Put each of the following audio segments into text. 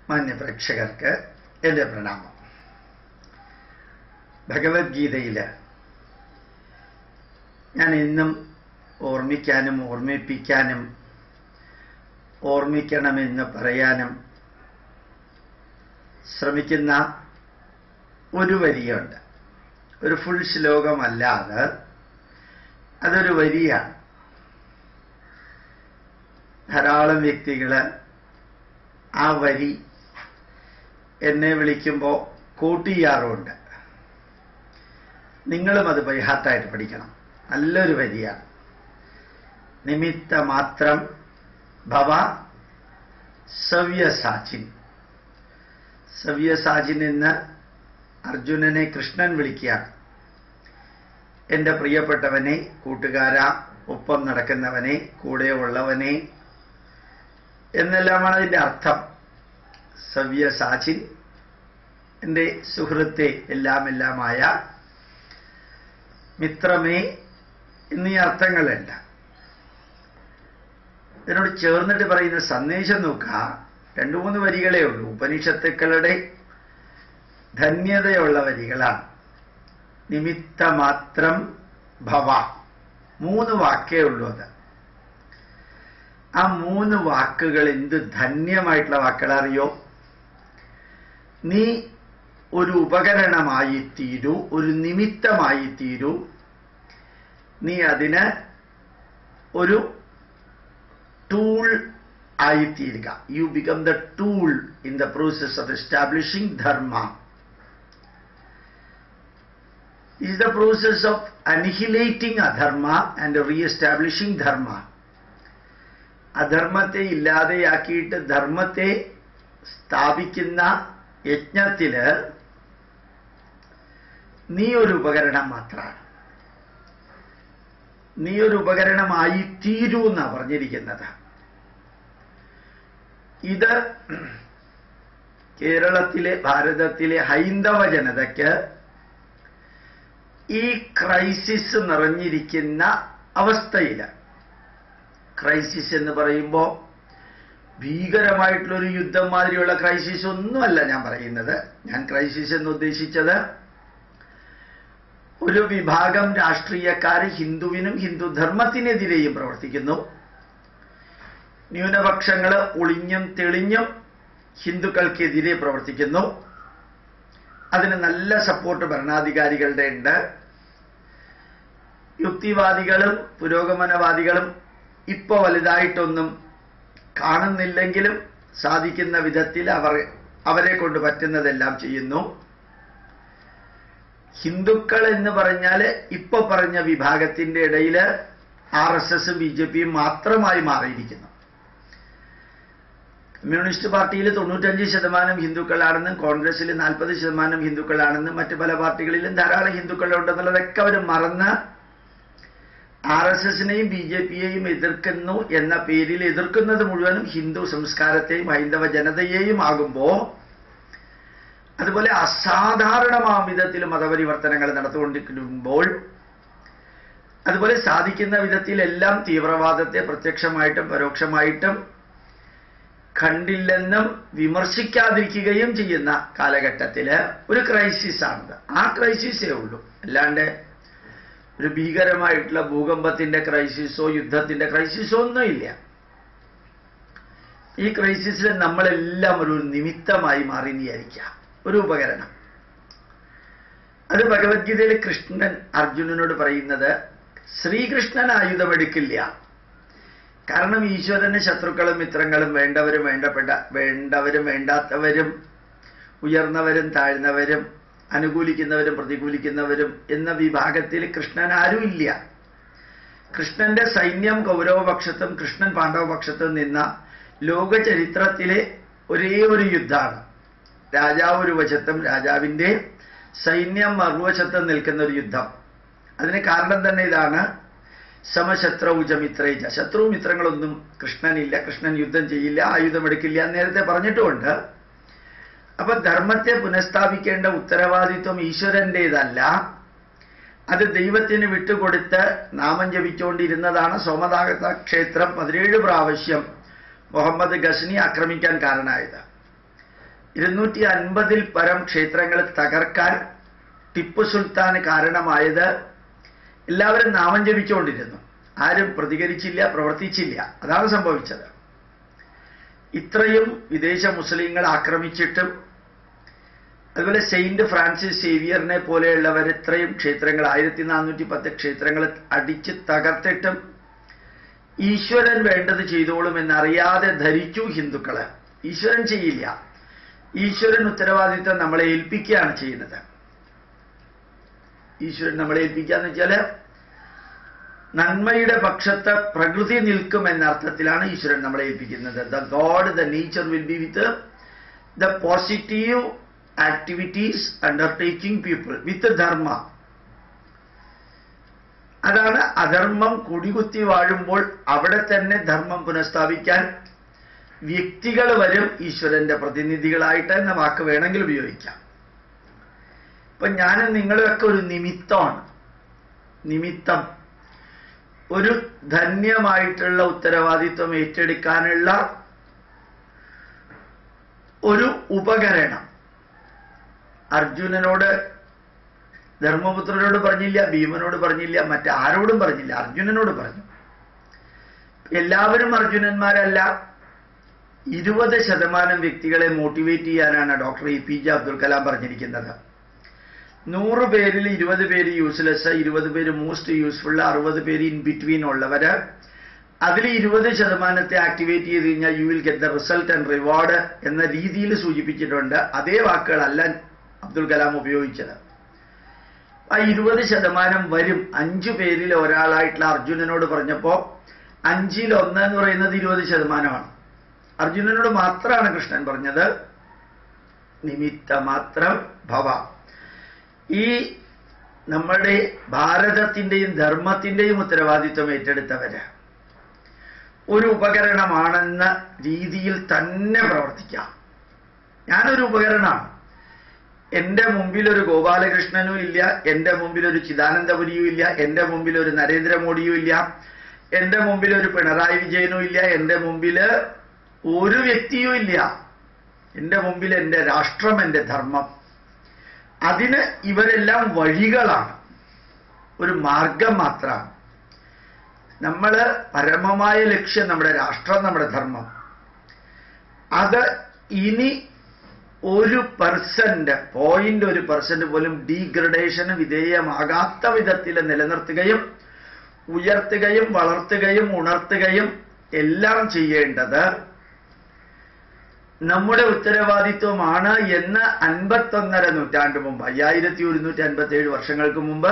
മാന്യ പ്രേക്ഷകർക്ക് എൻ്റെ പ്രണാമം ഭഗവത്ഗീതയിൽ ഞാൻ ഇന്നും ഓർമ്മിക്കാനും ഓർമ്മിപ്പിക്കാനും ഓർമ്മിക്കണമെന്ന് പറയാനും ശ്രമിക്കുന്ന ഒരു വരിയുണ്ട് ഒരു ഫുൾ ശ്ലോകമല്ലാതെ അതൊരു വരിയാണ് ധാരാളം വ്യക്തികൾ ആ വരി എന്നെ വിളിക്കുമ്പോൾ കോട്ട് ചെയ്യാറുമുണ്ട് നിങ്ങളും അത് ബൈഹാർട്ടായിട്ട് പഠിക്കണം നല്ലൊരു വരിയാണ് നിമിത്ത മാത്രം ഭവ സവ്യസാചിൻ സവ്യസാചിൻ എന്ന് അർജുനനെ കൃഷ്ണൻ വിളിക്കുകയാണ് എൻ്റെ പ്രിയപ്പെട്ടവനെ കൂട്ടുകാര ഒപ്പം നടക്കുന്നവനെ കൂടെ ഉള്ളവനെ എന്നെല്ലാമാണ് അതിൻ്റെ അർത്ഥം സവ്യസാചിൻ എൻ്റെ സുഹൃത്തെ എല്ലാം എല്ലാമായ മിത്രമേ എന്നീ അർത്ഥങ്ങളുണ്ട് ഇതിനോട് ചേർന്നിട്ട് പറയുന്ന സന്ദേശം നോക്കുക രണ്ടു മൂന്ന് വരികളേ ഉള്ളൂ ഉപനിഷത്തുക്കളുടെ ധന്യതയുള്ള വരികളാണ് നിമിത്തമാത്രം ഭവ മൂന്ന് വാക്കേ ഉള്ളൂ അത് ആ മൂന്ന് വാക്കുകൾ എന്ത് ധന്യമായിട്ടുള്ള വാക്കുകൾ അറിയോ നീ ഒരു ഉപകരണമായി തീരൂ ഒരു നിമിത്തമായി തീരൂ നീ അതിന് ഒരു ടൂൾ ആയിത്തീരുക you become the tool in the process of establishing dharma is the process of annihilating adharma and re-establishing dharma. അധർമ്മത്തെ ഇല്ലാതെയാക്കിയിട്ട് ധർമ്മത്തെ സ്ഥാപിക്കുന്ന യജ്ഞത്തില് നീ ഒരു ഉപകരണം മാത്രമാണ് നീ ഒരു ഉപകരണമായി തീരൂ എന്നാ പറഞ്ഞിരിക്കുന്നത് ഇത് കേരളത്തിലെ ഭാരതത്തിലെ ഹൈന്ദവ ജനതയ്ക്ക് ഈ ക്രൈസിസ് നിറഞ്ഞിരിക്കുന്ന അവസ്ഥയിൽ ക്രൈസിസ് എന്ന് പറയുമ്പോൾ ഭീകരമായിട്ടുള്ളൊരു യുദ്ധം മാതിരിയുള്ള ക്രൈസിസ് ഒന്നുമല്ല ഞാൻ പറയുന്നത് ഞാൻ ക്രൈസിസ് എന്ന് ഉദ്ദേശിച്ചത് ഒരു വിഭാഗം രാഷ്ട്രീയക്കാർ ഹിന്ദുവിനും ഹിന്ദുധർമ്മത്തിനെതിരെയും പ്രവർത്തിക്കുന്നു ന്യൂനപക്ഷങ്ങൾ ഒളിഞ്ഞും തെളിഞ്ഞും ഹിന്ദുക്കൾക്കെതിരെ പ്രവർത്തിക്കുന്നു അതിന് നല്ല സപ്പോർട്ട് ഭരണാധികാരികളുടെ ഉണ്ട് യുക്തിവാദികളും പുരോഗമനവാദികളും ഇപ്പൊ വലുതായിട്ടൊന്നും കാണുന്നില്ലെങ്കിലും സാധിക്കുന്ന വിധത്തിൽ അവർ അവരെ കൊണ്ട് പറ്റുന്നതെല്ലാം ചെയ്യുന്നു ഹിന്ദുക്കൾ എന്ന് പറഞ്ഞാൽ ഇപ്പൊ പറഞ്ഞ വിഭാഗത്തിന്റെ ഇടയിൽ ആർ എസ് എസും ബി ജെ പിയും മാത്രമായി മാറിയിരിക്കുന്നു കമ്മ്യൂണിസ്റ്റ് പാർട്ടിയിൽ തൊണ്ണൂറ്റഞ്ച് ശതമാനം ഹിന്ദുക്കളാണെന്നും കോൺഗ്രസിൽ നാൽപ്പത് ശതമാനം ഹിന്ദുക്കളാണെന്നും മറ്റു പല പാർട്ടികളിലും ധാരാളം ഹിന്ദുക്കളുണ്ടെന്നുള്ളതൊക്കെ അവർ മറന്ന് ആർ എസ് എസിനെയും ബി ജെ പിയെയും എതിർക്കുന്നു എന്ന പേരിൽ എതിർക്കുന്നത് മുഴുവനും ഹിന്ദു സംസ്കാരത്തെയും ഹൈന്ദവ ജനതയെയും ആകുമ്പോൾ അതുപോലെ അസാധാരണമാം വിധത്തിൽ മതപരിവർത്തനങ്ങൾ നടത്തുകൊണ്ടിരിക്കുമ്പോൾ അതുപോലെ സാധിക്കുന്ന വിധത്തിലെല്ലാം തീവ്രവാദത്തെ പ്രത്യക്ഷമായിട്ടും പരോക്ഷമായിട്ടും കണ്ടില്ലെന്നും വിമർശിക്കാതിരിക്കുകയും ചെയ്യുന്ന കാലഘട്ടത്തിൽ ഒരു ക്രൈസിസ് ആണത് ആ ക്രൈസിസേ ഉള്ളൂ അല്ലാണ്ട് ഒരു ഭീകരമായിട്ടുള്ള ഭൂകമ്പത്തിന്റെ ക്രൈസിസോ യുദ്ധത്തിന്റെ ക്രൈസിസോ ഒന്നുമില്ല ഈ ക്രൈസിസിൽ നമ്മളെല്ലാം ഒരു നിമിത്തമായി മാറി വിചാരിക്കുക ഒരു ഉപകരണം അത് ഭഗവത്ഗീതയിൽ കൃഷ്ണൻ അർജുനനോട് പറയുന്നത് ശ്രീകൃഷ്ണൻ ആയുധമെടുക്കില്ല കാരണം ഈശ്വരന് ശത്രുക്കളും മിത്രങ്ങളും വേണ്ടവരും വേണ്ടപ്പെട്ട വേണ്ടവരും വേണ്ടാത്തവരും ഉയർന്നവരും താഴ്ന്നവരും അനുകൂലിക്കുന്നവരും പ്രതികൂലിക്കുന്നവരും എന്ന വിഭാഗത്തിൽ കൃഷ്ണൻ ആരുമില്ല കൃഷ്ണന്റെ സൈന്യം കൗരവപക്ഷത്തും കൃഷ്ണൻ പാണ്ഡവപക്ഷത്തും നിന്ന ലോക ചരിത്രത്തിലെ ഒരേ ഒരു യുദ്ധമാണ് രാജാവ് ഒരു വശത്തും രാജാവിന്റെ സൈന്യം മറുവശത്തും നിൽക്കുന്ന ഒരു യുദ്ധം അതിന് കാരണം തന്നെ ഇതാണ് സമശത്രൗജ മിത്രേജ ശത്രു മിത്രങ്ങളൊന്നും കൃഷ്ണനില്ല കൃഷ്ണൻ യുദ്ധം ചെയ്യില്ല ആയുധമെടുക്കില്ല നേരത്തെ പറഞ്ഞിട്ടുമുണ്ട് അപ്പൊ ധർമ്മത്തെ പുനഃസ്ഥാപിക്കേണ്ട ഉത്തരവാദിത്വം ഈശ്വരൻ്റെതല്ല അത് ദൈവത്തിന് വിട്ടുകൊടുത്ത് നാമം ജപിച്ചുകൊണ്ടിരുന്നതാണ് സോമനാഥ ക്ഷേത്രം പതിനേഴ് പ്രാവശ്യം മുഹമ്മദ് ഗസ്നി ആക്രമിക്കാൻ കാരണമായത് ഇരുന്നൂറ്റി അൻപതിൽ പരം ക്ഷേത്രങ്ങൾ തകർക്കാൻ ടിപ്പു സുൽത്താന് കാരണമായത് എല്ലാവരും നാമം ജപിച്ചുകൊണ്ടിരുന്നു ആരും പ്രതികരിച്ചില്ല പ്രവർത്തിച്ചില്ല അതാണ് സംഭവിച്ചത് ഇത്രയും വിദേശ മുസ്ലിങ്ങൾ ആക്രമിച്ചിട്ടും അതുപോലെ സെയിന്റ് ഫ്രാൻസിസ് സേവിയറിനെ പോലെയുള്ളവർ ഇത്രയും ക്ഷേത്രങ്ങൾ ആയിരത്തി നാനൂറ്റി പത്ത് ക്ഷേത്രങ്ങൾ അടിച്ച് തകർത്തിട്ടും ഈശ്വരൻ വേണ്ടത് ചെയ്തോളും എന്നറിയാതെ ധരിച്ചു ഹിന്ദുക്കള് ഈശ്വരൻ ചെയ്യില്ല ഈശ്വരൻ ഉത്തരവാദിത്വം നമ്മളെ ഏൽപ്പിക്കുകയാണ് ചെയ്യുന്നത് ഈശ്വരൻ നമ്മളെ ഏൽപ്പിക്കുക എന്ന് വെച്ചാല് നന്മയുടെ പക്ഷത്ത് പ്രകൃതി നിൽക്കും എന്ന അർത്ഥത്തിലാണ് ഈശ്വരൻ നമ്മളെ ഏൽപ്പിക്കുന്നത് the God the nature will be with the positive activities undertaking people with dharma അതാണ് അധർമ്മം കുടികുത്തി വാഴുമ്പോൾ അവിടെ തന്നെ ധർമ്മം പുനഃസ്ഥാപിക്കാൻ വ്യക്തികൾ വരും ഈശ്വരന്റെ പ്രതിനിധികളായിട്ട് എന്ന വാക്ക് വേണമെങ്കിൽ ഉപയോഗിക്കാം ഇപ്പൊ ഞാനും നിങ്ങളുമൊക്കെ ഒരു നിമിത്തമാണ് നിമിത്തം ഒരു ധന്യമായിട്ടുള്ള ഉത്തരവാദിത്വം ഏറ്റെടുക്കാനുള്ള ഒരു ഉപകരണം അർജുനനോട് ധർമ്മപുത്രനോട് പറഞ്ഞില്ല ഭീമനോട് പറഞ്ഞില്ല മറ്റാരോടും പറഞ്ഞില്ല അർജുനനോട് പറഞ്ഞു എല്ലാവരും അർജുനന്മാരല്ല ഇരുപത് ശതമാനം വ്യക്തികളെ മോട്ടിവേറ്റ് ചെയ്യാനാണ് doctor A P J Abdul Kalam പറഞ്ഞിരിക്കുന്നത് നൂറ് പേരിൽ ഇരുപത് പേര് യൂസ്ലെസ് ഇരുപത് പേര് മോസ്റ്റ് യൂസ്ഫുൾ അറുപത് പേര് ഇൻ ബിറ്റ്വീൻ ഉള്ളവര് അതിൽ ഇരുപത് ശതമാനത്തെ ആക്ടിവേറ്റ് ചെയ്ത് കഴിഞ്ഞാൽ you will get the result and reward എന്ന രീതിയിൽ സൂചിപ്പിച്ചിട്ടുണ്ട് അതേ വാക്കുകളല്ല അബ്ദുൽ കലാം ഉപയോഗിച്ചത് ആ ഇരുപത് ശതമാനം വരും അഞ്ചു പേരിൽ ഒരാളായിട്ടുള്ള അർജുനനോട് പറഞ്ഞപ്പോ അഞ്ചിൽ ഒന്ന് എന്ന് പറയുന്നത് ഇരുപത് ശതമാനമാണ് അർജുനനോട് മാത്രമാണ് കൃഷ്ണൻ പറഞ്ഞത് നിമിത്ത മാത്രം ഭവ ഈ നമ്മുടെ ഭാരതത്തിന്റെയും ധർമ്മത്തിന്റെയും ഉത്തരവാദിത്വം ഏറ്റെടുത്തവര് ഒരു ഉപകരണമാണെന്ന രീതിയിൽ തന്നെ പ്രവർത്തിക്കാം ഞാനൊരു ഉപകരണമാണ് എന്റെ മുമ്പിൽ ഒരു ഗോപാലകൃഷ്ണനും ഇല്ല എന്റെ മുമ്പിൽ ഒരു ചിദാനന്ദപുരിയും ഇല്ല എന്റെ മുമ്പിൽ ഒരു നരേന്ദ്രമോദിയും ഇല്ല എന്റെ മുമ്പിൽ ഒരു പിണറായി വിജയനും ഇല്ല എന്റെ മുമ്പിൽ ഒരു വ്യക്തിയും ഇല്ല എന്റെ മുമ്പിൽ എന്റെ രാഷ്ട്രം എന്റെ ധർമ്മം അതിന് ഇവരെല്ലാം വഴികളാണ് ഒരു മാർഗം മാത്രമാണ് നമ്മൾ പരമമായ ലക്ഷ്യം നമ്മുടെ രാഷ്ട്രം നമ്മുടെ ധർമ്മം അത് ഇനി ഒരു പെർസെന്റ് പോയിന്റ് ഒരു പെർസെന്റ് പോലും ഡീഗ്രഡേഷന് വിധേയമാകാത്ത വിധത്തിൽ നിലനിർത്തുകയും ഉയർത്തുകയും വളർത്തുകയും ഉണർത്തുകയും എല്ലാം ചെയ്യേണ്ടത് നമ്മുടെ ഉത്തരവാദിത്വമാണ് എന്ന് അൻപത്തൊന്നര നൂറ്റാണ്ട് മുമ്പ് അയ്യായിരത്തി ഒരുന്നൂറ്റി അൻപത്തി ഏഴ് വർഷങ്ങൾക്ക് മുമ്പ്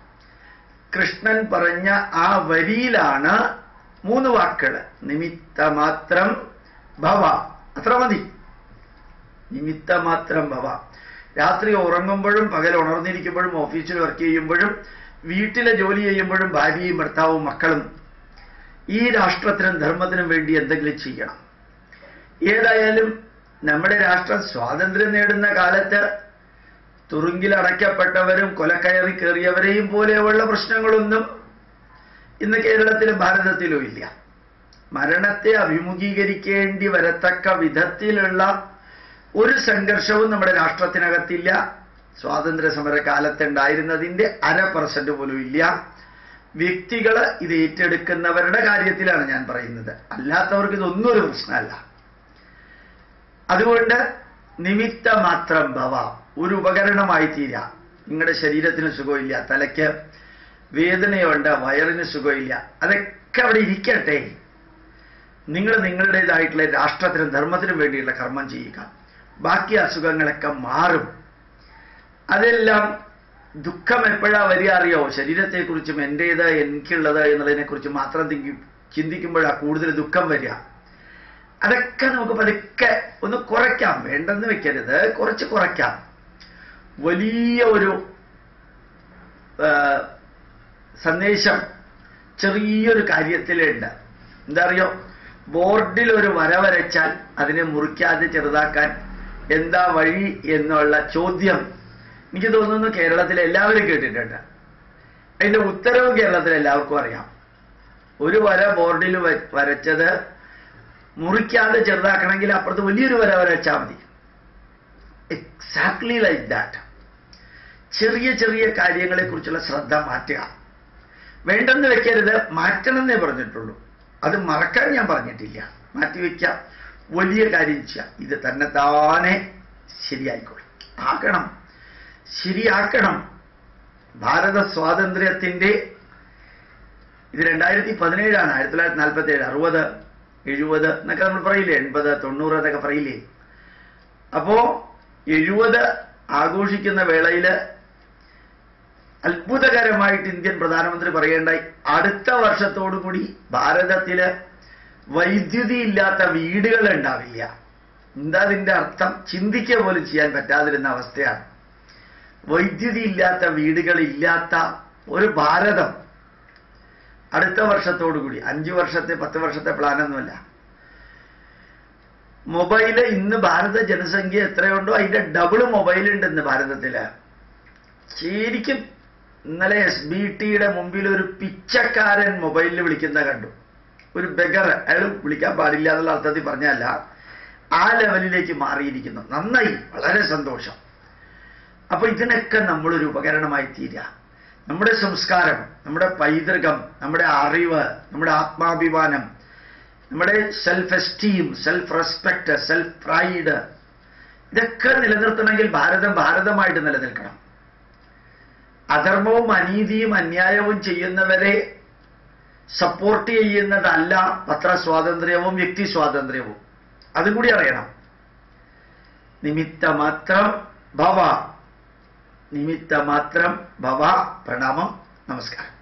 കൃഷ്ണൻ പറഞ്ഞ ആ വരിയിലാണ് മൂന്ന് വാക്കുകൾ നിമിത്തമാത്രം ഭവ അത്ര മതി നിമിത്തമാത്രം ഭവ രാത്രി ഉറങ്ങുമ്പോഴും പകൽ ഉണർന്നിരിക്കുമ്പോഴും ഓഫീസിൽ വർക്ക് ചെയ്യുമ്പോഴും വീട്ടിലെ ജോലി ചെയ്യുമ്പോഴും ഭാര്യയും ഭർത്താവും മക്കളും ഈ രാഷ്ട്രത്തിനും ധർമ്മത്തിനും വേണ്ടി എന്തെങ്കിലും ചെയ്യണം ഏതായാലും നമ്മുടെ രാഷ്ട്രം സ്വാതന്ത്ര്യം നേടുന്ന കാലത്ത് തുറുങ്കിൽ അടയ്ക്കപ്പെട്ടവരും കൊലക്കയറി കയറിയവരെയും പോലെയുള്ള പ്രശ്നങ്ങളൊന്നും ഇന്ന് കേരളത്തിലും ഭാരതത്തിലും ഇല്ല മരണത്തെ അഭിമുഖീകരിക്കേണ്ടി വരത്തക്ക വിധത്തിലുള്ള ഒരു സംഘർഷവും നമ്മുടെ രാഷ്ട്രത്തിനകത്തില്ല സ്വാതന്ത്ര്യ സമര കാലത്തുണ്ടായിരുന്നതിന്റെ അര പെർസെന്റ് പോലും ഇല്ല വ്യക്തികൾ ഇത് ഏറ്റെടുക്കുന്നവരുടെ കാര്യത്തിലാണ് ഞാൻ പറയുന്നത് അല്ലാത്തവർക്ക് ഇതൊന്നും ഒരു പ്രശ്നമല്ല അതുകൊണ്ട് നിമിത്ത മാത്രം ഭവ ഒരു ഉപകരണമായി തീരാ നിങ്ങളുടെ ശരീരത്തിന് സുഖമില്ല തലയ്ക്ക് വേദനയുണ്ട് വയറിന് സുഖമില്ല അതൊക്കെ അവിടെ ഇരിക്കട്ടെ നിങ്ങൾ നിങ്ങളുടേതായിട്ടുള്ള രാഷ്ട്രത്തിനും ധർമ്മത്തിനും വേണ്ടിയുള്ള കർമ്മം ചെയ്യുക ബാക്കി അസുഖങ്ങളൊക്കെ മാറും അതെല്ലാം ദുഃഖം എപ്പോഴാ വരിക അറിയോ ശരീരത്തെക്കുറിച്ചും എൻ്റേത് എനിക്കുള്ളത് എന്നുള്ളതിനെക്കുറിച്ച് മാത്രം തിങ്കി ചിന്തിക്കുമ്പോഴാണ് കൂടുതൽ ദുഃഖം വരിക അതൊക്കെ നമുക്ക് പതുക്കെ ഒന്ന് കുറയ്ക്കാം വേണ്ടെന്ന് വെക്കരുത് കുറച്ച് കുറയ്ക്കാം വലിയ ഒരു ആ, സന്ദേശം ചെറിയൊരു കാര്യത്തിലുണ്ട് എന്താ അറിയോ ബോർഡിൽ ഒരു വര വരച്ചാൽ അതിനെ മുറിക്കാതെ ചെറുതാക്കാൻ എന്താ വഴി എന്നുള്ള ചോദ്യം എനിക്ക് തോന്നുന്നു കേരളത്തിലെ എല്ലാവരും കേട്ടിട്ടുണ്ട് അതിന്റെ ഉത്തരവ് കേരളത്തിൽ എല്ലാവർക്കും അറിയാം ഒരു വര ബോർഡിൽ വ- വരച്ചത് മുറിക്കാതെ ചെറുതാക്കണമെങ്കിൽ അപ്പുറത്ത് വലിയൊരു വര വരച്ചാൽ മതി എക്സാക്ട്ലി ലൈക്ക് ദാറ്റ് ചെറിയ ചെറിയ കാര്യങ്ങളെക്കുറിച്ചുള്ള ശ്രദ്ധ മാറ്റുക വേണ്ടെന്ന് വെക്കരുത് മാറ്റണം എന്നേ പറഞ്ഞിട്ടുള്ളൂ അത് മറക്കാൻ ഞാൻ പറഞ്ഞിട്ടില്ല മാറ്റിവെക്കാം വലിയ കാര്യം ചെയ്യാം ഇത് തന്നെ താനെ ശരിയായിക്കോളും ആക്കണം ശരിയാക്കണം ഭാരത സ്വാതന്ത്ര്യത്തിന്റെ ഇത് രണ്ടായിരത്തി പതിനേഴാണ് ആയിരത്തി തൊള്ളായിരത്തി നാൽപ്പത്തി ഏഴ് അറുപത് എഴുപത് എന്നൊക്കെ നമ്മൾ പറയില്ലേ എൺപത് തൊണ്ണൂറ് എന്നൊക്കെ പറയില്ലേ അപ്പോ എഴുപത് ആഘോഷിക്കുന്ന വേളയിൽ അത്ഭുതകരമായിട്ട് ഇന്ത്യൻ പ്രധാനമന്ത്രി പറയേണ്ടായി അടുത്ത വർഷത്തോടുകൂടി ഭാരതത്തില് വൈദ്യുതി ഇല്ലാത്ത വീടുകൾ ഉണ്ടാവില്ല എന്താ അതിന്റെ അർത്ഥം ചിന്തിക്കുക പോലും ചെയ്യാൻ പറ്റാതിരുന്ന അവസ്ഥയാണ് വൈദ്യുതി ഇല്ലാത്ത വീടുകൾ ഇല്ലാത്ത ഒരു ഭാരതം അടുത്ത വർഷത്തോടുകൂടി അഞ്ചു വർഷത്തെ പത്ത് വർഷത്തെ പ്ലാനൊന്നുമല്ല മൊബൈല് ഇന്ന് ഭാരത ജനസംഖ്യ എത്രയുണ്ടോ അതിന്റെ ഡബിള് മൊബൈൽ ഉണ്ട് ഇന്ന് ഭാരതത്തില് ശരിക്കും ഇന്നലെ എസ് ബി ടിയുടെ മുമ്പിൽ ഒരു പിച്ചക്കാരൻ മൊബൈലിൽ വിളിക്കുന്ന കണ്ടു ഒരു ബെഗർ അയാൾ വിളിക്കാൻ പാടില്ല എന്നുള്ള അർത്ഥത്തിൽ പറഞ്ഞല്ല ആ ലെവലിലേക്ക് മാറിയിരിക്കുന്നു നന്നായി വളരെ സന്തോഷം അപ്പൊ ഇതിനൊക്കെ നമ്മളൊരു ഉപകരണമായി തീരുക നമ്മുടെ സംസ്കാരം നമ്മുടെ പൈതൃകം നമ്മുടെ അറിവ് നമ്മുടെ ആത്മാഭിമാനം നമ്മുടെ self esteem self respect self pride ഇതൊക്കെ നിലനിർത്തണമെങ്കിൽ ഭാരതം ഭാരതമായിട്ട് നിലനിൽക്കണം അധർമ്മവും അനീതിയും അന്യായവും ചെയ്യുന്നവരെ സപ്പോർട്ട് ചെയ്യുന്നതല്ല പത്രസ്വാതന്ത്ര്യവും വ്യക്തി സ്വാതന്ത്ര്യവും അതും കൂടി അറിയണം നിമിത്തമാത്രം ഭവ നിമിത്തമാത്രം ഭവ പ്രണാമം നമസ്കാരം